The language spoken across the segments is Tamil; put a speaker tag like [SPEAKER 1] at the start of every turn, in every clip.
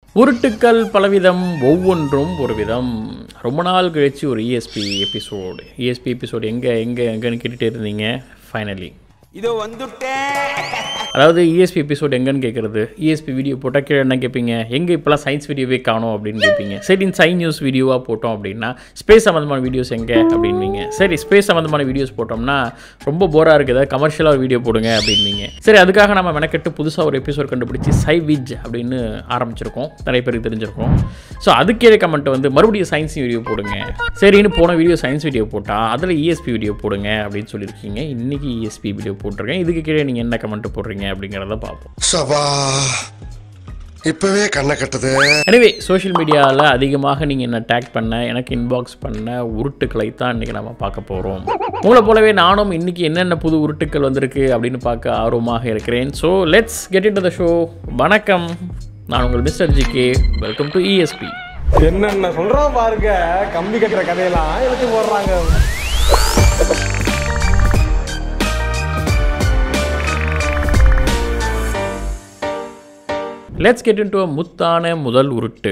[SPEAKER 1] உருட்டுக்கள் பலவிதம் ஒவ்வொன்றும் ஒரு விதம் ரொம்ப நாள் கழிச்சு ஒரு இஎஸ்பி எபிசோடு இஎஸ்பி எபிசோடு எங்கே எங்கே எங்கேன்னு கேட்டுகிட்டே இருந்தீங்க ஃபைனலி
[SPEAKER 2] இதோ வந்துட்டேன்
[SPEAKER 1] அதாவது இஎஸ்பி எபிசோட் எங்கன்னு கேட்குறது இஎஸ்பி வீடியோ போட்டால் கீழே என்ன கேட்பீங்க எங்கே இப்போலாம் சயின்ஸ் வீடியோவே காணும் அப்படின்னு கேட்பீங்க சரி சயின்ஸ் நியூஸ் வீடியோவாக போட்டோம் அப்படின்னா ஸ்பேஸ் சம்மந்தமான வீடியோஸ் எங்கே அப்படின்வீங்க சரி ஸ்பேஸ் சம்மந்தமான வீடியோஸ் போட்டோம்னா ரொம்ப போராக இருக்குது ஏதாவது கமர்ஷியலாக வீடியோ போடுங்க அப்படின்வீங்க சரி அதுக்காக நம்ம மெனக்கெட்டு புதுசாக ஒரு எபிசோட் கண்டுபிடிச்சி சைவிஜ் அப்படின்னு ஆரம்பிச்சிருக்கோம் நிறைய பேருக்கு தெரிஞ்சிருக்கோம் ஸோ அதுக்கே கமெண்ட் வந்து மறுபடியும் சயின்ஸ் வீடியோ போடுங்க சரின்னு போன வீடியோ சயின்ஸ் வீடியோ போட்டால் அதில் இஎஸ்பி வீடியோ போடுங்க அப்படின்னு சொல்லியிருக்கீங்க இன்றைக்கி இஎஸ்பி வீடியோ போட்டிருக்கேன் இதுக்கு கீழே நீங்கள் என்ன கமெண்ட் போடுறீங்க அப்படிங்கிறத பார்ப்போம்
[SPEAKER 3] சபா இப்பவே கண்ணை கட்டுது
[SPEAKER 1] எனவே சோஷியல் மீடியாவில் அதிகமாக நீங்கள் என்ன டேக் பண்ண எனக்கு இன்பாக்ஸ் பண்ண உருட்டுக்களை தான் இன்றைக்கி நம்ம பார்க்க போகிறோம் உங்களை போலவே நானும் இன்றைக்கி என்னென்ன புது உருட்டுக்கள் வந்திருக்கு அப்படின்னு பார்க்க ஆர்வமாக இருக்கிறேன் so let's get into the show வணக்கம் நான் உங்கள் mister G K welcome to ESP
[SPEAKER 4] என்னென்ன சொல்றான் பாருங்க கம்பி கட்டுற கதையெல்லாம் எழுதி போடுறாங்க
[SPEAKER 1] லெட்ஸ் கெட் இன் டு முத்தான முதல் உருட்டு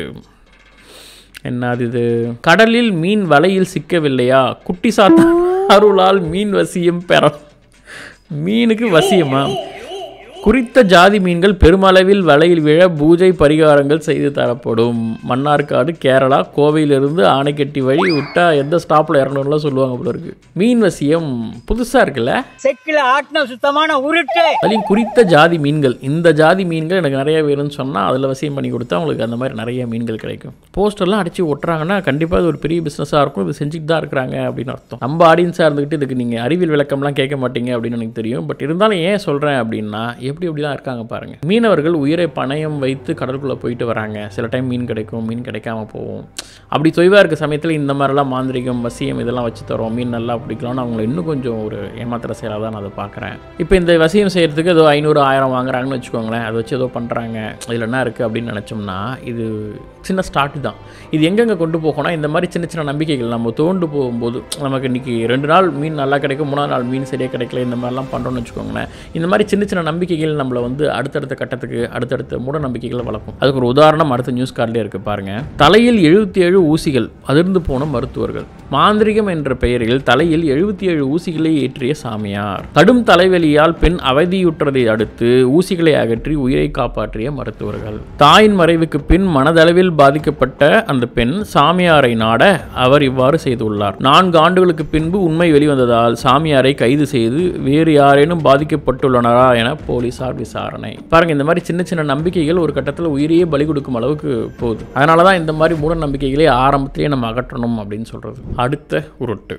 [SPEAKER 1] என்னது இது கடலில் மீன் வலையில் சிக்கவில்லையா குட்டி சாத்தா அருளால் மீன் வசியம் பெற மீனுக்கு வசியமா குறித்த ஜாதி மீன்கள் பெருமளவில் வலையில் விழ பூஜை பரிகாரங்கள் செய்து தரப்படும் மன்னார்காடு கேரளா கோவையிலிருந்து ஆனைக்கட்டி வழி விட்டா எந்த ஸ்டாப்பில் இறங்கணும்லாம் சொல்லுவாங்க போல இருக்கு மீன் வசியம் புதுசாக இருக்குல்ல
[SPEAKER 5] செக்கில் ஆட்டின சுத்தமான உருட்டு
[SPEAKER 1] அதுலேயும் குறித்த ஜாதி மீன்கள் இந்த ஜாதி மீன்கள் எனக்கு நிறைய வேணும்னு சொன்னால் அதில் வசியம் பண்ணி கொடுத்தா உங்களுக்கு அந்த மாதிரி நிறைய மீன்கள் கிடைக்கும் போஸ்டர்லாம் அடித்து ஒட்டுறாங்கன்னா கண்டிப்பாக இது ஒரு பெரிய பிஸ்னஸாக இருக்கும் இது செஞ்சுட்டு தான் இருக்கிறாங்க அப்படின்னு அர்த்தம் நம்ம ஆடியன்ஸாக இருந்துக்கிட்டு இதுக்கு நீங்கள் அறிவியல் விளக்கம்லாம் கேட்க மாட்டீங்க அப்படின்னு எனக்கு தெரியும் பட் இருந்தாலும் ஏன் சொல்கிறேன் அப்படின்னா எப்படி எப்படி தான் இருக்காங்க பாருங்கள் மீனவர்கள் உயிரை பணயம் வைத்து கடலுக்குள்ளே போயிட்டு வராங்க சில டைம் மீன் கிடைக்கும் மீன் கிடைக்காம போகும் அப்படி தொய்வாக இருக்க சமயத்தில் இந்த மாதிரிலாம் மாந்திரிகம் வசியம் இதெல்லாம் வச்சு தரோம் மீன் நல்லா பிடிக்கலாம்னு அவங்கள இன்னும் கொஞ்சம் ஒரு ஏமாத்திர செயலாக தான் நான் அதை பார்க்குறேன் இப்போ இந்த வசியம் செய்கிறதுக்கு ஏதோ ஐநூறு ஆயிரம் வாங்குறாங்கன்னு வச்சுக்கோங்களேன் அதை வச்சு ஏதோ பண்ணுறாங்க இதில் என்ன இருக்குது அப்படின்னு நினச்சோம்னா இது சின்ன ஸ்டார்ட் தான் இது எங்கெங்கே கொண்டு போகணும் இந்த மாதிரி சின்ன சின்ன நம்பிக்கைகள் நம்ம தோண்டு போகும்போது நமக்கு இன்றைக்கி ரெண்டு நாள் மீன் நல்லா கிடைக்கும் மூணாவது நாள் மீன் சரியாக கிடைக்கல இந்த மாதிரிலாம் பண்ணுறோம்னு வச்சுக்கோங்களேன் இந்த மாதிரி சின்ன சின்ன நம்பிக்கைகள் நம்மளை வந்து அடுத்தடுத்த கட்டத்துக்கு அடுத்தடுத்த மூட நம்பிக்கைகளை வளர்க்கும் அதுக்கு ஒரு உதாரணம் அடுத்த நியூஸ் கார்டிலே இருக்குது பாருங்கள் தலையில் எழுபத்தி ஏழு ஊசிகள் அதிர்ந்து போன மருத்துவர்கள் மாந்திரிகம் என்ற பெயரில் தலையில் எழுபத்தி ஏழு ஊசிகளை ஏற்றிய சாமியார் கடும் தலைவலியால் பெண் அவதியுற்றதை அடுத்து ஊசிகளை அகற்றி உயிரை காப்பாற்றிய மருத்துவர்கள் தாயின் மறைவுக்கு பின் மனதளவில் பாதிக்கப்பட்ட அந்த பெண் சாமியாரை நாட அவர் இவ்வாறு செய்துள்ளார் நான்கு ஆண்டுகளுக்கு பின்பு உண்மை வெளிவந்ததால் சாமியாரை கைது செய்து வேறு யாரேனும் பாதிக்கப்பட்டுள்ளனரா என போலீசார் விசாரணை பாருங்க இந்த மாதிரி சின்ன சின்ன நம்பிக்கைகள் ஒரு கட்டத்தில் உயிரையே பலி கொடுக்கும் அளவுக்கு போகுது அதனால தான் இந்த மாதிரி மூட நம்பிக்கைகளை ஆரம்பத்திலேயே நம்ம அகற்றணும் அப்படின்னு சொல்றது அடுத்த உருட்டு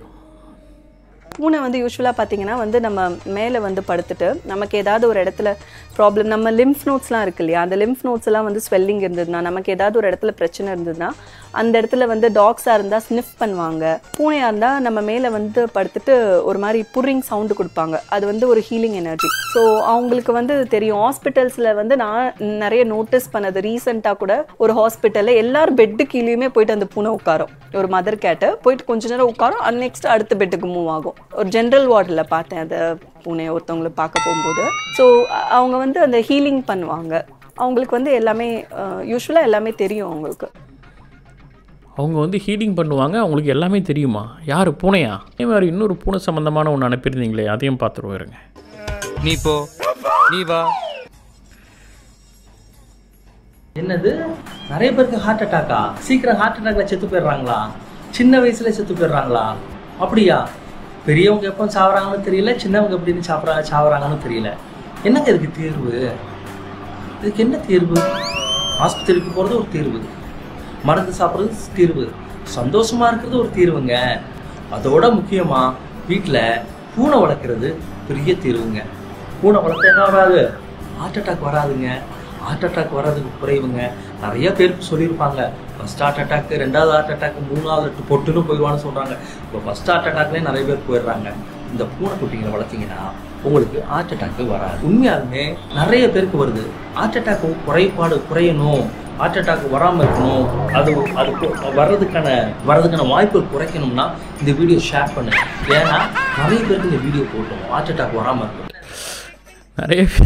[SPEAKER 6] பூனை வந்து யூஸ்வலாக பார்த்தீங்கன்னா வந்து நம்ம மேலே வந்து படுத்துட்டு நமக்கு ஏதாவது ஒரு இடத்துல ப்ராப்ளம் நம்ம லிம்ஃப் நோட்ஸ்லாம் இருக்கு இல்லையா அந்த லிம்ஃப் நோட்ஸ் எல்லாம் வந்து ஸ்வெல்லிங் இருந்ததுன்னா நமக்கு ஏதாவது ஒரு இடத்துல பிரச்சனை இருந்ததுன்னா அந்த இடத்துல வந்து டாக்ஸாக இருந்தால் ஸ்னிஃப் பண்ணுவாங்க பூனையாக இருந்தால் நம்ம மேலே வந்து படுத்துட்டு ஒரு மாதிரி புர்ரிங் சவுண்டு கொடுப்பாங்க அது வந்து ஒரு ஹீலிங் எனர்ஜி ஸோ அவங்களுக்கு வந்து தெரியும் ஹாஸ்பிட்டல்ஸில் வந்து நான் நிறைய நோட்டீஸ் பண்ணது ரீசெண்டாக கூட ஒரு ஹாஸ்பிட்டலில் எல்லாரும் பெட்டு கீழேயுமே போயிட்டு அந்த பூனை உட்காரும் ஒரு மதர் கேட்டு போயிட்டு கொஞ்ச நேரம் உட்காரும் அண்ட் நெக்ஸ்ட் அடுத்த பெட்டுக்கு மூவ் ஆகும் ஒரு ஜென்ரல் வார்டில் பார்த்தேன் அதை பூனை ஒருத்தவங்களை பார்க்க போகும்போது ஸோ அவங்க வந்து அந்த ஹீலிங் பண்ணுவாங்க அவங்களுக்கு வந்து எல்லாமே யூஸ்வலாக எல்லாமே தெரியும் அவங்களுக்கு
[SPEAKER 1] அவங்க வந்து ஹீலிங் பண்ணுவாங்க அவங்களுக்கு எல்லாமே தெரியுமா யார் பூனையா அதே மாதிரி இன்னொரு பூனை சம்மந்தமான ஒன்று அனுப்பியிருந்தீங்களே அதையும் பார்த்துருவோம் இருங்க
[SPEAKER 2] நீ போ நீ வா
[SPEAKER 7] என்னது நிறைய பேருக்கு ஹார்ட் அட்டாக்கா சீக்கிரம் ஹார்ட் அட்டாக்ல செத்து போயிடுறாங்களா சின்ன வயசுல செத்து போயிடுறாங்களா அப்படியா பெரியவங்க எப்போ சாவறாங்கன்னு தெரியல சின்னவங்க எப்படின்னு சாப்பிட்றா சாவறாங்கன்னு தெரியல என்னங்க இதுக்கு தீர்வு இதுக்கு என்ன தீர்வு ஆஸ்பத்திரிக்கு போகிறது ஒரு தீர்வு மருந்து சாப்பிட்றது தீர்வு சந்தோஷமா இருக்கிறது ஒரு தீர்வுங்க அதோட முக்கியமா வீட்டில் பூனை வளர்க்குறது பெரிய தீர்வுங்க பூனை வளர்த்தா என்ன வராது ஹார்ட் அட்டாக் வராதுங்க ஹார்ட் அட்டாக் வர்றதுக்கு குறைவுங்க நிறைய பேருக்கு சொல்லியிருப்பாங்க ஃபர்ஸ்ட் ஹார்ட் அட்டாக் ரெண்டாவது ஹார்ட் அட்டாக் மூணாவது பொட்டுன்னு போயிடுவான்னு சொல்கிறாங்க இப்போ ஃபர்ஸ்ட் ஹார்ட் அட்டாக்லேயே நிறைய பேர் போயிடுறாங்க இந்த பூனை குட்டிங்களை வளர்த்தீங்கன்னா உங்களுக்கு ஹார்ட் அட்டாக் வராது உண்மையாலுமே நிறைய பேருக்கு வருது ஹார்ட் அட்டாக் குறைபாடு குறையணும் ஹார்ட் அட்டாக் வராமல் இருக்கணும் அது அது கு- வர்றதுக்கான வர்றதுக்கான வாய்ப்பு குறைக்கணும்னா இந்த வீடியோ ஷேர் பண்ணுங்க ஏன்னா நிறைய பேருக்கு இந்த வீடியோ போட்டோம் ஹார்ட் அட்டாக் வராமல் இருக்கும்
[SPEAKER 1] நிறைய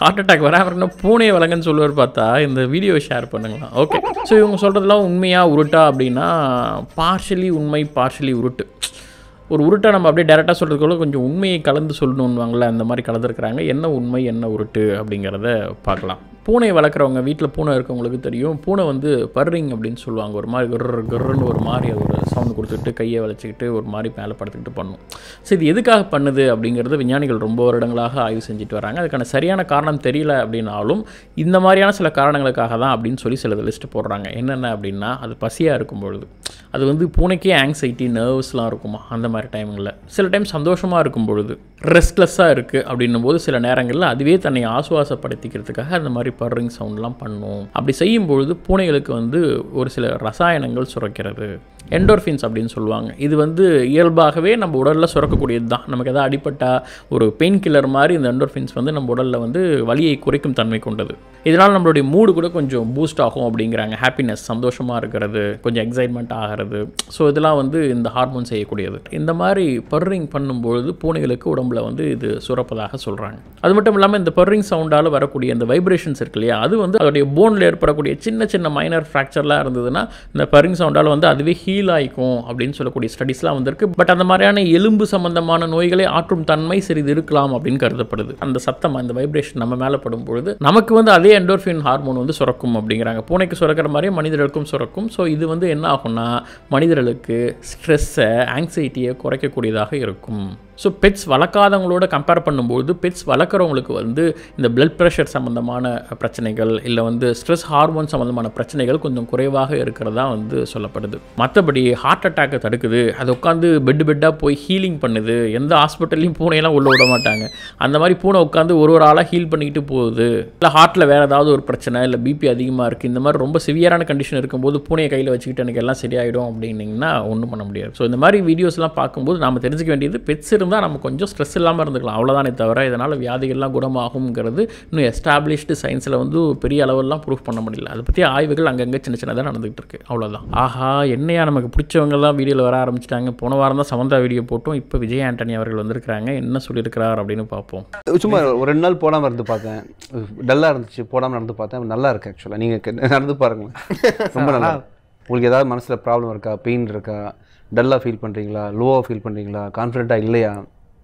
[SPEAKER 1] ஹார்ட் அட்டாக் வராமல் இருக்கணும் பூனையை வளங்கன்னு சொல்லுவார் பார்த்தா இந்த வீடியோவை ஷேர் பண்ணுங்களா ஓகே ஸோ இவங்க சொல்கிறதுலாம் உண்மையாக உருட்டா அப்படின்னா பார்ஷலி உண்மை பார்ஷலி உருட்டு ஒரு உருட்டை நம்ம அப்படியே டேரெக்டாக சொல்கிறதுக்குள்ள கொஞ்சம் உண்மையை கலந்து சொல்லணுன்னுவாங்களே அந்த மாதிரி கலந்துருக்குறாங்க என்ன உண்மை என்ன உருட்டு அப்படிங்கிறத பார்க்கலாம் பூனை வளர்க்குறவங்க வீட்டில் பூனை இருக்கவங்களுக்கு தெரியும் பூனை வந்து பர்ரிங் அப்படின்னு சொல்லுவாங்க ஒரு மாதிரி கர் கர்ன்னு ஒரு மாதிரி அது ஒரு சவுண்ட் கொடுத்துட்டு கையை வளைச்சிக்கிட்டு ஒரு மாதிரி மேலே படுத்துக்கிட்டு பண்ணும் ஸோ இது எதுக்காக பண்ணுது அப்படிங்கிறது விஞ்ஞானிகள் ரொம்ப வருடங்களாக ஆய்வு செஞ்சுட்டு வராங்க அதுக்கான சரியான காரணம் தெரியல அப்படின்னாலும் இந்த மாதிரியான சில காரணங்களுக்காக தான் அப்படின்னு சொல்லி சில லிஸ்ட் போடுறாங்க என்னென்ன அப்படின்னா அது பசியாக இருக்கும் பொழுது அது வந்து பூனைக்கே ஆங்ஸைட்டி நர்வ்ஸ்லாம் இருக்குமா அந்த மாதிரி டைமில் சில டைம் சந்தோஷமாக இருக்கும் பொழுது ரெஸ்ட்லெஸ்ஸாக இருக்குது அப்படின்னும் போது சில நேரங்களில் அதுவே தன்னை ஆசுவாசப்படுத்திக்கிறதுக்காக அந்த மாதிரி பர்ரிங் சவுண்ட்லாம் பண்ணும் அப்படி செய்யும் பொழுது பூனைகளுக்கு வந்து ஒரு சில ரசாயனங்கள் சுரக்கிறது எண்டோர்ஃபின்ஸ் அப்படின்னு சொல்லுவாங்க இது வந்து இயல்பாகவே நம்ம உடலில் சுரக்கக்கூடியது தான் நமக்கு எதாவது அடிப்பட்டா ஒரு பெயின் கில்லர் மாதிரி இந்த எண்டோர்ஃபின்ஸ் வந்து நம்ம உடலில் வந்து வலியை குறைக்கும் தன்மை கொண்டது இதனால் நம்மளுடைய மூடு கூட கொஞ்சம் பூஸ்ட் ஆகும் அப்படிங்கிறாங்க ஹாப்பினஸ் சந்தோஷமாக இருக்கிறது கொஞ்சம் எக்ஸைட்மெண்ட் ஆகிறது ஸோ இதெல்லாம் வந்து இந்த ஹார்மோன் செய்யக்கூடியது இந்த மாதிரி பர்ரிங் பண்ணும்பொழுது பூனைகளுக்கு உடம்புல வந்து இது சுரப்பதாக சொல்கிறாங்க அது மட்டும் இல்லாமல் இந்த பர்ரிங் சவுண்டால் வரக்கூடிய இந்த வைப்ரேஷன்ஸ் இருக்கு இல்லையா அது வந்து அதோடைய போனில் ஏற்படக்கூடிய சின்ன சின்ன மைனர் ஃப்ராக்சர்லாம் இருந்ததுன்னா இந்த பர்ரிங் சவுண்டால் வந்து அதுவே ஹீல் ஆகிக்கும் அப்படின்னு சொல்லக்கூடிய ஸ்டடிஸ்லாம் வந்திருக்கு பட் அந்த மாதிரியான எலும்பு சம்பந்தமான நோய்களை ஆற்றும் தன்மை சிறிது இருக்கலாம் அப்படின்னு கருதப்படுது அந்த சத்தம் அந்த வைப்ரேஷன் நம்ம மேலே படும் பொழுது நமக்கு வந்து அதே எண்டோர்ஃபின் ஹார்மோன் வந்து சுரக்கும் அப்படிங்கிறாங்க பூனைக்கு சுரக்கிற மாதிரியே மனிதர்களுக்கும் சுரக்கும் ஸோ இது வந்து என்ன ஆகும்னா மனிதர்களுக்கு ஸ்ட்ரெஸ்ஸை ஆங்ஸைட்டியை குறைக்கக்கூடியதாக இருக்கும் ஸோ பெட்ஸ் வளர்க்காதவங்களோட கம்பேர் பண்ணும்போது பெட்ஸ் வளர்க்குறவங்களுக்கு வந்து இந்த பிளட் ப்ரெஷர் சம்மந்தமான பிரச்சனைகள் இல்லை வந்து ஸ்ட்ரெஸ் ஹார்மோன் சம்மந்தமான பிரச்சனைகள் கொஞ்சம் குறைவாக இருக்கிறதா வந்து சொல்லப்படுது மற்றபடி ஹார்ட் அட்டாக்கை தடுக்குது அது உட்காந்து பெட்டு பெட்டாக போய் ஹீலிங் பண்ணுது எந்த ஹாஸ்பிட்டல்லையும் பூனையெல்லாம் உள்ள விட மாட்டாங்க அந்த மாதிரி பூனை உட்காந்து ஒரு ஒரு ஆளாக ஹீல் பண்ணிக்கிட்டு போகுது இல்லை ஹார்ட்டில் வேறு ஏதாவது ஒரு பிரச்சனை இல்லை பிபி அதிகமாக இருக்குது இந்த மாதிரி ரொம்ப சிவியரான கண்டிஷன் இருக்கும்போது பூனையை கையில் வச்சுக்கிட்டு எனக்கு எல்லாம் சரியாயிடும் அப்படின்னீங்கன்னா ஒன்றும் பண்ண முடியாது ஸோ இந்த மாதிரி வீடியோஸ்லாம் பார்க்கும்போது நாம் தெரிஞ்சுக்க வேண்டியது பெட்ஸ் இருந்தால் நம்ம கொஞ்சம் ஸ்ட்ரெஸ் இல்லாமல் இருந்துக்கலாம் அவ்வளோதானே தவிர இதனால் வியாதிகள்லாம் குணமாகுங்கிறது இன்னும் எஸ்டாப்ளிஷ்டு சயின்ஸில் வந்து பெரிய அளவெல்லாம் ப்ரூஃப் பண்ண முடியல அதை பற்றி ஆய்வுகள் அங்கங்கே சின்ன சின்னதாக நடந்துகிட்டு இருக்கு அவ்வளோதான் ஆஹா என்னையா நமக்கு பிடிச்சவங்கலாம் வீடியோவில் வர ஆரம்பிச்சிட்டாங்க போன வாரம் தான் சமந்தா வீடியோ போட்டோம் இப்போ விஜய் ஆண்டனி அவர்கள் வந்திருக்கிறாங்க என்ன சொல்லியிருக்கிறார் அப்படின்னு பார்ப்போம்
[SPEAKER 8] சும்மா ஒரு ரெண்டு நாள் போடாமல் இருந்து பார்த்தேன் டல்லாக இருந்துச்சு போடாமல் நடந்து பார்த்தேன் நல்லா இருக்கு ஆக்சுவலாக நீங்கள் நடந்து பாருங்களேன் ரொம்ப நல்லா இருக்கு. உங்களுக்கு ஏதாவது மனசில் ப்ராப்ளம் இருக்கா பெயின் இருக்கா டல்லாக ஃபீல் பண்ணுறீங்களா லோவாக ஃபீல் பண்ணுறீங்களா கான்ஃபிடென்ட்டாக இல்லையா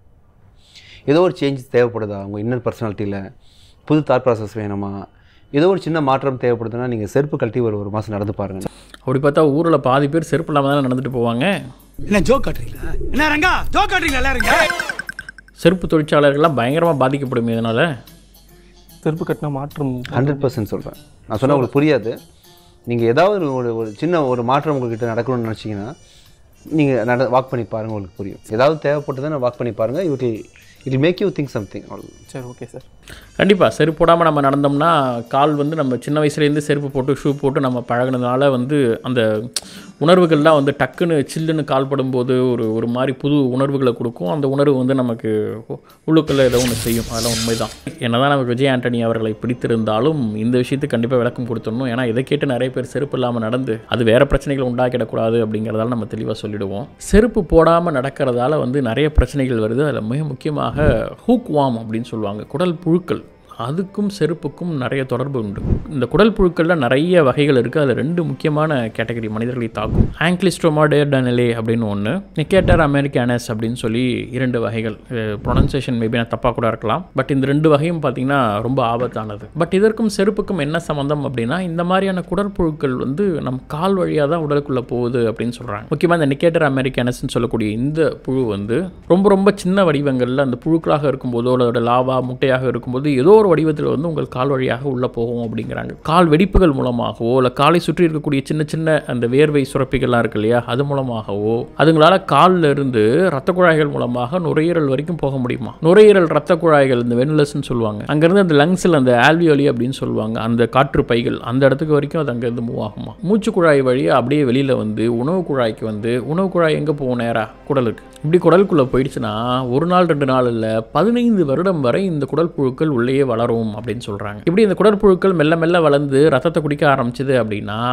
[SPEAKER 8] ஏதோ ஒரு சேஞ்சஸ் தேவைப்படுதா உங்கள் இன்னர் பர்சனாலிட்டியில் புது தாட் ப்ராசஸ் வேணுமா ஏதோ ஒரு சின்ன மாற்றம் தேவைப்படுதுன்னா நீங்கள் செருப்பு கழட்டி ஒரு ஒரு மாதம் நடந்து பாருங்கள்
[SPEAKER 1] அப்படி பார்த்தா ஊரில் பாதி பேர் செருப்பு இல்லாமல் தானே நடந்துட்டு போவாங்க
[SPEAKER 5] என்ன ஜோக் காட்டுறீங்களா என்ன ரங்கா ஜோக் காட்டுறீங்களா எல்லாரும்
[SPEAKER 1] செருப்பு தொழிற்சாலர்கள்லாம் பயங்கரமாக பாதிக்கப்படும் இதனால்
[SPEAKER 4] செருப்பு கட்டின மாற்றம்
[SPEAKER 8] ஹண்ட்ரட் பர்சன்ட் சொல்கிறேன் நான் சொன்னால் உங்களுக்கு புரியாது நீங்கள் ஏதாவது ஒரு ஒரு சின்ன ஒரு மாற்றம் உங்ககிட்ட நடக்கணும்னு நினச்சிங்கன்னா நீங்கள் நட வாக் பண்ணி பாருங்கள் உங்களுக்கு புரியும் ஏதாவது தேவைப்பட்டதுன்னா வாக் பண்ணி பாருங்கள் it it make you think something அவ்வளோ
[SPEAKER 4] சரி ஓகே சார்
[SPEAKER 1] கண்டிப்பாக செருப்பு போடாமல் நம்ம நடந்தோம்னா கால் வந்து நம்ம சின்ன வயசுலேருந்து செருப்பு போட்டு ஷூ போட்டு நம்ம பழகுனதுனால வந்து அந்த உணர்வுகள்லாம் வந்து டக்குன்னு சில்லுன்னு கால் படும்போது ஒரு ஒரு மாதிரி புது உணர்வுகளை கொடுக்கும் அந்த உணர்வு வந்து நமக்கு உள்ளுக்குள்ளே ஏதோ ஒன்று செய்யும் அதெல்லாம் உண்மைதான் என்னதான் நமக்கு விஜய் ஆண்டனி அவர்களை பிடித்திருந்தாலும் இந்த விஷயத்துக்கு கண்டிப்பாக விளக்கம் கொடுத்துடணும் ஏன்னா இதை கேட்டு நிறைய பேர் செருப்பு இல்லாமல் நடந்து அது வேறு பிரச்சனைகள் உண்டாக்கிடக்கூடாது அப்படிங்கிறதால நம்ம தெளிவாக சொல்லிடுவோம் செருப்பு போடாமல் நடக்கிறதால வந்து நிறைய பிரச்சனைகள் வருது அதில் மிக முக்கியமாக ஹூக் வாம் அப்படின்னு சொல்லுவாங்க குடல் புழுக்கள் அதுக்கும் செருப்புக்கும் நிறைய தொடர்பு உண்டு இந்த குடல் புழுக்களில் நிறைய வகைகள் இருக்குது அதில் ரெண்டு முக்கியமான கேட்டகரி மனிதர்களை தாக்கும் ஆங்கிலிஸ்டோமா டேர்டனலே அப்படின்னு ஒன்று நிக்கேட்டர் அமெரிக்கானஸ் அப்படின்னு சொல்லி இரண்டு வகைகள் ப்ரொனன்சியேஷன் மேபி நான் தப்பாக கூட இருக்கலாம் பட் இந்த ரெண்டு வகையும் பார்த்திங்கன்னா ரொம்ப ஆபத்தானது பட் இதற்கும் செருப்புக்கும் என்ன சம்மந்தம் அப்படின்னா இந்த மாதிரியான குடற்புழுக்கள் வந்து நம் கால் வழியாக தான் உடலுக்குள்ளே போகுது அப்படின்னு சொல்கிறாங்க முக்கியமாக இந்த நிக்கேட்டர் அமெரிக்கானஸ்ன்னு சொல்லக்கூடிய இந்த புழு வந்து ரொம்ப ரொம்ப சின்ன வடிவங்களில் அந்த புழுக்களாக இருக்கும்போதோ அதோட லாவா முட்டையாக இருக்கும்போது ஏதோ ஒரு வடிவத்தில் வந்து உங்கள் கால் வழியாக உள்ளே போகும் அப்படிங்கிறாங்க கால் வெடிப்புகள் மூலமாகவோ இல்லை காலை சுற்றி இருக்கக்கூடிய சின்ன சின்ன அந்த வேர்வை சுரப்பிகள்லாம் இருக்கு இல்லையா அது மூலமாகவோ அதுங்களால காலில் இருந்து ரத்த குழாய்கள் மூலமாக நுரையீரல் வரைக்கும் போக முடியுமா நுரையீரல் ரத்த குழாய்கள் இந்த வெனுலஸ்ன்னு சொல்லுவாங்க அங்கேருந்து அந்த லங்ஸில் அந்த ஆல்வியோலி அப்படின்னு சொல்லுவாங்க அந்த காற்று பைகள் அந்த இடத்துக்கு வரைக்கும் அது அங்கேருந்து மூவ் ஆகுமா மூச்சு குழாய் வழியாக அப்படியே வெளியில் வந்து உணவு குழாய்க்கு வந்து உணவு குழாய் எங்கே போகும் நேராக குடலுக்கு இப்படி குடலுக்குள்ளே போயிடுச்சுன்னா ஒரு நாள் ரெண்டு நாள் இல்லை பதினைந்து வருடம் வரை இந்த குடல் புழுக்கள் உள்ளேயே வளரும் அப்படின்னு சொல்கிறாங்க இப்படி இந்த குடற்புழுக்கள் மெல்ல மெல்ல வளர்ந்து ரத்தத்தை குடிக்க ஆரம்பிச்சது அப்படின்னா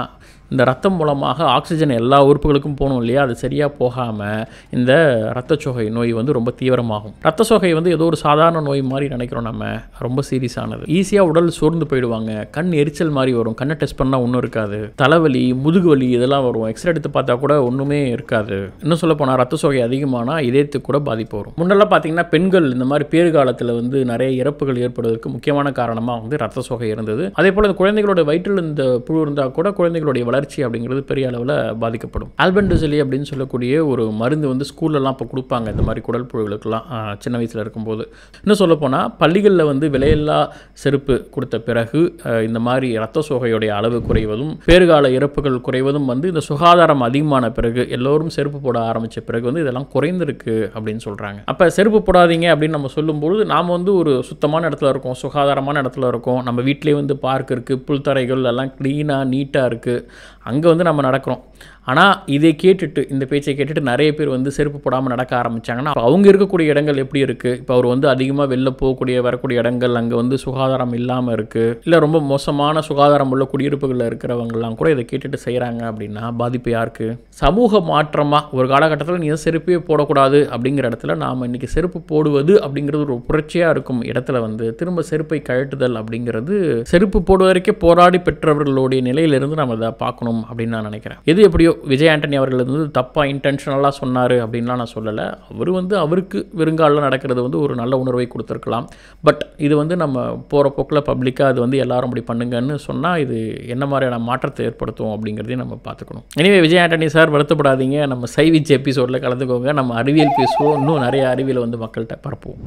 [SPEAKER 1] இந்த ரத்தம் மூலமாக ஆக்சிஜன் எல்லா உறுப்புகளுக்கும் போகணும் இல்லையா அது சரியாக போகாமல் இந்த ரத்த சோகை நோய் வந்து ரொம்ப தீவிரமாகும் ரத்த சோகை வந்து ஏதோ ஒரு சாதாரண நோய் மாதிரி நினைக்கிறோம் நம்ம ரொம்ப சீரியஸானது ஈஸியாக உடல் சோர்ந்து போயிடுவாங்க கண் எரிச்சல் மாதிரி வரும் கண்ணை டெஸ்ட் பண்ணால் ஒன்றும் இருக்காது தலைவலி முதுகு வலி இதெல்லாம் வரும் எக்ஸ்ரே எடுத்து பார்த்தா கூட ஒன்றுமே இருக்காது இன்னும் சொல்ல போனால் ரத்த சோகை அதிகமானால் இதயத்துக்கு கூட பாதிப்பு வரும் முன்னெல்லாம் பார்த்தீங்கன்னா பெண்கள் இந்த மாதிரி பேறு காலத்தில் வந்து நிறைய இறப்புகள் ஏற்படுவதற்கு முக்கியமான காரணமாக வந்து ரத்த சோகை இருந்தது அதே போல் இந்த குழந்தைகளோட வயிற்றில் இந்த புழு இருந்தால் கூட குழந்தைகளுடைய வளர்ச்சி அப்படிங்கிறது பெரிய அளவில் பாதிக்கப்படும் ஆல்பெண்டோசலி அப்படின்னு சொல்லக்கூடிய ஒரு மருந்து வந்து ஸ்கூல்லலாம் இப்போ கொடுப்பாங்க இந்த மாதிரி குடல் புழுகளுக்கெல்லாம் ஆஹ், சின்ன வயசில் இருக்கும்போது இன்னும் சொல்ல போனால் பள்ளிகளில் வந்து விலையில்லா செருப்பு கொடுத்த பிறகு ஆஹ், இந்த மாதிரி ரத்த சோகையுடைய அளவு குறைவதும் பேறுகால இறப்புகள் குறைவதும் வந்து இந்த சுகாதாரம் அதிகமான பிறகு எல்லோரும் செருப்பு போட ஆரம்பித்த பிறகு வந்து இதெல்லாம் குறைந்திருக்கு அப்படின்னு சொல்கிறாங்க அப்போ செருப்பு போடாதீங்க அப்படின்னு நம்ம சொல்லும்பொழுது நாம் வந்து ஒரு சுத்தமான இடத்துல இருக்கோம் சுகாதாரமான இடத்துல இருக்கோம் நம்ம வீட்டிலே வந்து பார்க் இருக்குது புல்தரைகள் எல்லாம் க்ளீனாக நீட்டாக இருக்குது அங்கே வந்து நம்ம நடக்கிறோம் ஆனால் இதை கேட்டுட்டு இந்த பேச்சை கேட்டுட்டு நிறைய பேர் வந்து செருப்பு போடாமல் நடக்க ஆரம்பிச்சாங்கன்னா அப்ப அவங்க இருக்கக்கூடிய இடங்கள் எப்படி இருக்குது இப்போ அவர் வந்து அதிகமாக வெளில போகக்கூடிய வரக்கூடிய இடங்கள் அங்கே வந்து சுகாதாரம் இல்லாமல் இருக்குது இல்லை ரொம்ப மோசமான சுகாதாரம் உள்ள குடியிருப்புகளில் இருக்கிறவங்கலாம் கூட இதை கேட்டுட்டு செய்கிறாங்க அப்படின்னா பாதிப்பு யாருக்கு சமூக மாற்றமாக ஒரு காலகட்டத்தில் நீ செருப்பே போடக்கூடாது அப்படிங்கிற இடத்துல நாம் இன்றைக்கி செருப்பு போடுவது அப்படிங்கிறது ஒரு புரட்சியாக இருக்கும் இடத்துல வந்து திரும்ப செருப்பை கழட்டுதல் அப்படிங்கிறது செருப்பு போடுவதற்கே போராடி பெற்றவர்களுடைய நிலையிலிருந்து நம்ம இதை பார்க்கணும் அப்படின்னு நான் நினைக்கிறேன் எது எப்படியோ விஜய் ஆண்டனி அவர்கள் வந்து தப்பாக இன்டென்ஷனலாக சொன்னார் அப்படின்லாம் நான் சொல்லலை அவர் வந்து அவருக்கு வெறுங்காலில் நடக்கிறது வந்து ஒரு நல்ல உணர்வை கொடுத்துருக்கலாம் பட் இது வந்து நம்ம போகிற போக்கில் பப்ளிக்காக அது வந்து எல்லாரும் அப்படி பண்ணுங்கன்னு சொன்னால் இது என்ன மாதிரியான மாற்றத்தை ஏற்படுத்தும் அப்படிங்கிறதையும் நம்ம பார்த்துக்கணும் எனவே விஜய் ஆண்டனி சார் வருத்தப்படாதீங்க நம்ம சைவிச் எபிசோடில் கலந்துக்கோங்க நம்ம அறிவியல் பேசுவோம் இன்னும் நிறைய அறிவியல் வந்து மக்கள்கிட்ட பரப்புவோம்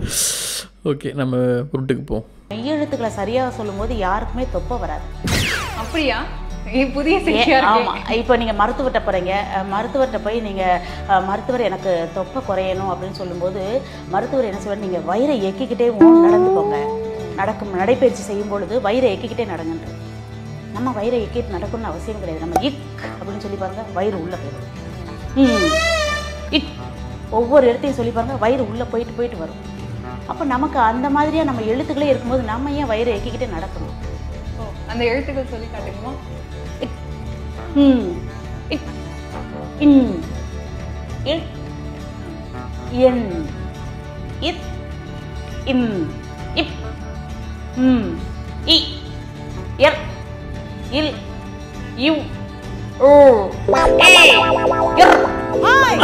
[SPEAKER 1] ஓகே நம்ம உருட்டுக்கு போவோம்
[SPEAKER 9] மெய்யெழுத்துக்களை சரியாக சொல்லும்போது யாருக்குமே தொப்பை வராது
[SPEAKER 10] அப்படியா இது புதிய
[SPEAKER 9] ஏ-
[SPEAKER 10] செய்தியா
[SPEAKER 9] ஆமா
[SPEAKER 10] இருக்கு
[SPEAKER 9] இப்போ நீங்க மருத்துவர்கிட்ட போறீங்க அஹ், மருத்துவர்கிட்ட போய் நீங்க அஹ், மருத்துவர் எனக்கு தொப்பை குறையணும் அப்படின்னு சொல்லும்போது மருத்துவர் என்ன செய்வார் நீங்க வயிறை எக்கிக்கிட்டே ஓ- நடந்துக்கோங்க நடக்கும் நடைப்பயிற்சி செய்யும் பொழுது வயிறை எக்கிக்கிட்டே நடங்கன்ற நம்ம வயிறை எக்கிட்டு நடக்கணும்னு அவசியம் கிடையாது நம்ம இக் அப்படின்னு சொல்லி பாருங்க வயிறு உள்ள போயிடும் ம் இக் ஒவ்வொரு இடத்தையும் சொல்லி பாருங்க வயிறு உள்ள போயிட்டு போயிட்டு வரும் அப்போ நமக்கு அந்த மாதிரியா நம்ம எழுத்துக்களே இருக்கும்போது நம்ம ஏன் வயிறை எக்கிக்கிட்டே நடக்கணும்
[SPEAKER 10] ஓ, அந்த எழுத்துக்கள் சொல்லி காட்டுங்கம்மா
[SPEAKER 9] ம் இக் இன் இட் என் இத் இன் இப் ம் இ எர் இல் யு ஓ ஏ எர் ஹாய்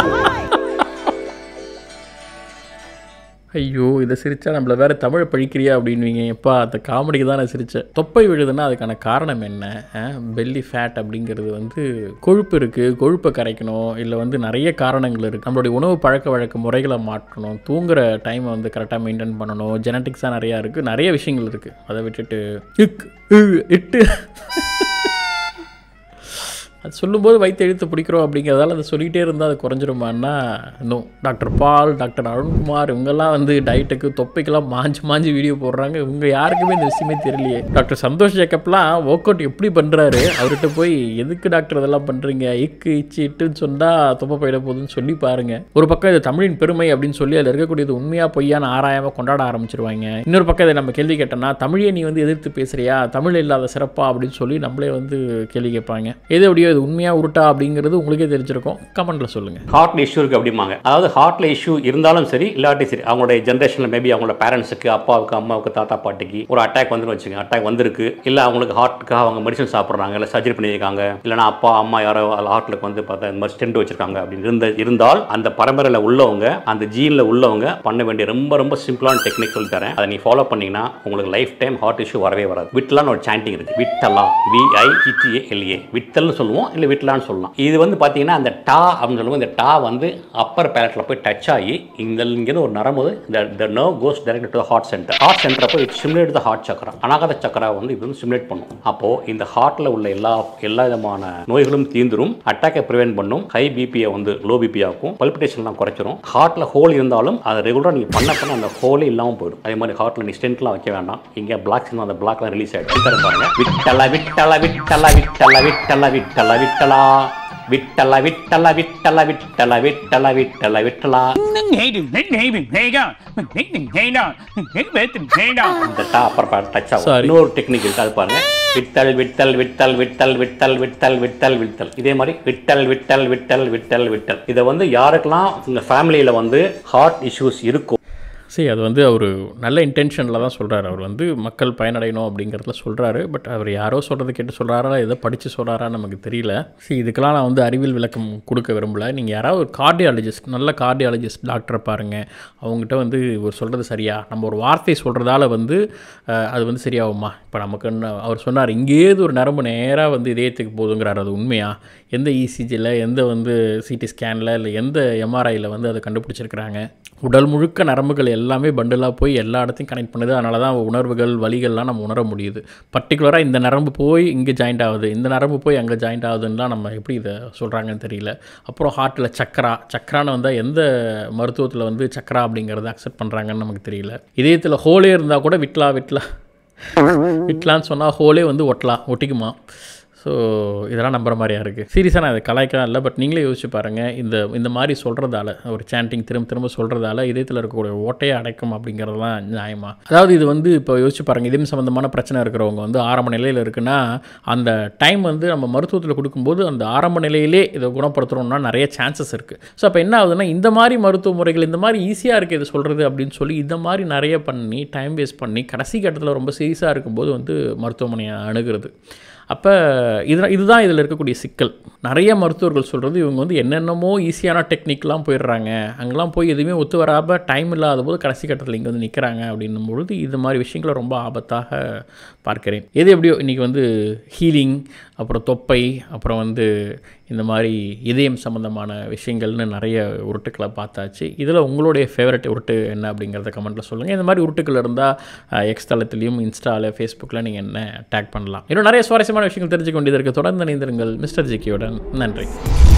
[SPEAKER 1] ஐயோ இதை சிரிச்சா நம்மள வேற தமிழை பழிக்கிறியா அப்படின்வீங்க எப்பா அந்த காமெடிக்கு தான் நான் சிரித்தேன் தொப்பை விழுதுன்னா அதுக்கான காரணம் என்ன பெல்லி ஃபேட் அப்படிங்கிறது வந்து கொழுப்பு இருக்குது கொழுப்பை கரைக்கணும் இல்லை வந்து நிறைய காரணங்கள் இருக்குது நம்மளுடைய உணவு பழக்க வழக்க முறைகளை மாற்றணும் தூங்குற டைமை வந்து கரெக்டாக மெயின்டைன் பண்ணணும் ஜெனட்டிக்ஸாக நிறையா இருக்குது நிறைய விஷயங்கள் இருக்குது அதை விட்டுட்டு இக் இ, இட்டு அது சொல்லும்போது வயிற்று எழுத்து பிடிக்கிறோம் அப்படிங்கிறதால அதை சொல்லிகிட்டே இருந்தால் அது குறைஞ்சிருமான்னா இன்னும் டாக்டர் பால் டாக்டர் அருண்குமார் இவங்கெல்லாம் வந்து டயட்டுக்கு தொப்பைக்கெல்லாம் மாஞ்சி மாஞ்சி வீடியோ போடுறாங்க இவங்க யாருக்குமே இந்த விஷயமே தெரியலையே டாக்டர் சந்தோஷ் ஜேக்கப்லாம் ஒர்க் அவுட் எப்படி பண்ணுறாரு அவர்கிட்ட போய் எதுக்கு டாக்டர் இதெல்லாம் பண்ணுறீங்க இக்கு இச்சு இட்டுன்னு சொன்னால் தொப்பை போயிட போகுதுன்னு சொல்லி பாருங்க ஒரு பக்கம் இது தமிழின் பெருமை அப்படின்னு சொல்லி அதில் இருக்கக்கூடியது உண்மையாக பொய்யான ஆராயாமல் கொண்டாட ஆரம்பிச்சிருவாங்க இன்னொரு பக்கம் இதை நம்ம கேள்வி கேட்டோம்னா தமிழையே நீ வந்து எதிர்த்து பேசுறியா தமிழ் இல்லாத சிறப்பா அப்படின்னு சொல்லி நம்மளே வந்து கேள்வி கேட்பாங்க எது எப்படியோ இது உண்மையா உருட்டா அப்படிங்கிறது உங்களுக்கே தெரிஞ்சிருக்கும் கமெண்ட்ல சொல்லுங்க
[SPEAKER 11] ஹார்ட்ல இஷ்யூ இருக்குது அப்படிம்பாங்க அதாவது ஹார்ட்ல இஷ்யூ இருந்தாலும் சரி இல்லாட்டி சரி அவங்களுடைய ஜென்ரேஷனில் மேபி அவங்களோட பேரண்ட்ஸுக்கு அப்பாவுக்கு அம்மாவுக்கு தாத்தா பாட்டிக்கு ஒரு அட்டாக் வந்துன்னு வச்சுங்க அட்டாக் வந்திருக்கு இல்லை அவங்களுக்கு ஹார்ட்டுக்காக அவங்க மெடிசன் சாப்பிட்றாங்க இல்லை சர்ஜரி பண்ணியிருக்காங்க இல்லைனா அப்பா அம்மா யாரோ ஹார்ட்லுக்கு வந்து பார்த்தா இந்த மாதிரி ஸ்டெண்ட் வச்சிருக்காங்க அப்படின்னு இருந்த இருந்தால் அந்த பரம்பரையில் உள்ளவங்க அந்த ஜீனில் உள்ளவங்க பண்ண வேண்டிய ரொம்ப ரொம்ப சிம்பிளான டெக்னிக் சொல்லி தரேன் அதை நீ ஃபாலோ பண்ணீங்கன்னா உங்களுக்கு லைஃப் டைம் ஹார்ட் இஷ்யூ வரவே வராது விட்டலான்னு ஒரு சாண்டிங் இருக்கு விட்டலா விஐ எல்ஏ விட்டல்னு சொல்லுவோம் இல்லை விட்டலான்னு சொல்லலாம் இது வந்து பார்த்தீங்கன்னா அந்த டா அப்படின்னு சொல்லுவோம் இந்த டா வந்து அப்பர் பேலட்டில் போய் டச் ஆகி இந்த இங்கேருந்து ஒரு நரம்பு இந்த the nerve goes direct to heart center heart சென்டரை போய் ஸ்டிமுலேட் த ஹார்ட் சக்கரா அனாகத சக்கரா வந்து இது வந்து ஸ்டிமுலேட் பண்ணும் அப்போ இந்த ஹார்ட்ல உள்ள எல்லா எல்லா விதமான நோய்களும் தீந்துரும் அட்டாக்கை ப்ரிவென்ட் பண்ணும் ஹை பிபியை வந்து லோ பிபி ஆக்கும் பல்பிட்டேஷன்லாம் குறைச்சிரும் ஹார்ட்ல ஹோல் இருந்தாலும் அதை ரெகுலராக நீங்கள் பண்ண பண்ண அந்த ஹோலே இல்லாமல் போயிடும் அதே மாதிரி ஹார்ட்ல நீ ஸ்டென்ட்லாம் வைக்க வேண்டாம் இங்கே பிளாக் சின்ன அந்த பிளாக்லாம் ரிலீஸ் ஆகிடும் தர பாருங்க விட்டல விட்டல விட்டல விட்டல விட்டல விட்டல விட்டலா விட்டல விட்டல விட்டல விட்டல விட்டல விட்டல விட்டலா இந்த டா அப்புறம் டச் ஆகும் இன்னொரு டெக்னிக் இருக்கு அது பாருங்க விட்டல் விட்டல் விட்டல் விட்டல் விட்டல் விட்டல் விட்டல் விட்டல் இதே மாதிரி விட்டல் விட்டல் விட்டல் விட்டல் விட்டல் இதை வந்து யாருக்கெல்லாம் உங்கள் ஃபேமிலியில் வந்து ஹார்ட் இஷ்யூஸ் இருக்கும்
[SPEAKER 1] சரி அது வந்து அவர் நல்ல இன்டென்ஷனில் தான் சொல்கிறாரு அவர் வந்து மக்கள் பயனடையணும் அப்படிங்கிறதுல சொல்கிறாரு பட் அவர் யாரோ சொல்கிறது கேட்டு சொல்கிறாரா எதை படித்து சொல்கிறாரான்னு நமக்கு தெரியல சரி இதுக்கெல்லாம் நான் வந்து அறிவியல் விளக்கம் கொடுக்க விரும்பல நீங்கள் யாராவது ஒரு கார்டியாலஜிஸ்ட் நல்ல கார்டியாலஜிஸ்ட் டாக்டரை பாருங்கள் அவங்ககிட்ட வந்து இவர் சொல்கிறது சரியா நம்ம ஒரு வார்த்தை சொல்கிறதால வந்து அஹ், அது வந்து சரியாகுமா இப்போ நமக்கு என்ன அவர் சொன்னார் இங்கேயே ஒரு நரம்பு நேராக வந்து இதயத்துக்கு போதுங்கிறார் அது உண்மையா எந்த இசிஜியில் எந்த வந்து சிடி ஸ்கேனில் இல்லை எந்த எம்ஆர்ஐயில் வந்து அதை கண்டுபிடிச்சிருக்கிறாங்க உடல் முழுக்க நரம்புகள் எல்லாமே பண்டலாக போய் எல்லா இடத்தையும் கனெக்ட் பண்ணுது அதனால தான் உணர்வுகள் வலிகள்லாம் நம்ம உணர முடியுது பர்டிகுலராக இந்த நரம்பு போய் இங்கே ஜாயிண்ட் ஆகுது இந்த நரம்பு போய் அங்கே ஜாயிண்ட் ஆகுதுன்னா நம்ம எப்படி இதை சொல்கிறாங்கன்னு தெரியல அப்புறம் ஹார்ட்டில் சக்கரா சக்கரான்னு வந்தால் எந்த மருத்துவத்தில் வந்து சக்கரா அப்படிங்கிறத அக்செப்ட் பண்ணுறாங்கன்னு நமக்கு தெரியல இதயத்தில் ஹோலே இருந்தால் கூட விட்லா விட்லா விட்லான்னு சொன்னால் ஹோலே வந்து ஒட்டலாம் ஒட்டிக்குமா ஸோ இதெல்லாம் நம்புற மாதிரியா இருக்குது சீரியஸாக நான் இதை கலாய்க்கலாம் இல்லை பட் நீங்களே யோசிச்சு பாருங்கள் இந்த இந்த மாதிரி சொல்கிறதால ஒரு சாண்டிங் திரும்ப திரும்ப சொல்கிறதால இதயத்தில் இருக்கக்கூடிய ஓட்டையை அடைக்கும் அப்படிங்கிறதுலாம் நியாயமா அதாவது இது வந்து இப்போ யோசிச்சு பாருங்கள் இதயம் சம்மந்தமான பிரச்சனை இருக்கிறவங்க வந்து ஆரம்ப நிலையில் இருக்குன்னா அந்த டைம் வந்து நம்ம மருத்துவத்தில் கொடுக்கும்போது அந்த ஆரம்ப நிலையிலே இதை குணப்படுத்துகிறோம்னா நிறைய சான்சஸ் இருக்குது ஸோ அப்போ என்ன ஆகுதுன்னா இந்த மாதிரி மருத்துவ முறைகள் இந்த மாதிரி ஈஸியாக இருக்குது இது சொல்கிறது அப்படின்னு சொல்லி இந்த மாதிரி நிறைய பண்ணி டைம் வேஸ்ட் பண்ணி கடைசி கட்டத்தில் ரொம்ப சீரியஸாக இருக்கும்போது வந்து மருத்துவமனையை அணுகிறது அப்போ இது இதுதான் இதில் இருக்கக்கூடிய சிக்கல் நிறைய மருத்துவர்கள் சொல்கிறது இவங்க வந்து என்னென்னமோ ஈஸியான டெக்னிக்லாம் போயிடுறாங்க அங்கெல்லாம் போய் எதுவுமே ஒத்து வராமல் டைம் இல்லாத போது கடைசி கட்டத்தில் இங்கே வந்து நிற்கிறாங்க அப்படின்னும் பொழுது இது மாதிரி விஷயங்களை ரொம்ப ஆபத்தாக பார்க்கிறேன் எது எப்படியோ இன்றைக்கி வந்து ஹீலிங் அப்புறம் தொப்பை அப்புறம் வந்து இந்த மாதிரி இதயம் சம்மந்தமான விஷயங்கள்னு நிறைய உருட்டுக்களை பார்த்தாச்சு இதில் உங்களுடைய ஃபேவரட் உருட்டு என்ன அப்படிங்கிறத கமெண்ட்டில் சொல்லுங்கள் இந்த மாதிரி உருட்டுக்கள் இருந்தால் எக்ஸ் தளத்துலையும் இன்ஸ்டாவில் ஃபேஸ்புக்கில் நீங்கள் என்ன டேக் பண்ணலாம் இன்னும் நிறைய சுவாரஸ்யமான விஷயங்கள் தெரிஞ்சுக்க வேண்டியது இருக்குது தொடர்ந்து இணைந்திருங்கள் மிஸ்டர் ஜிக்கியுடன் நன்றி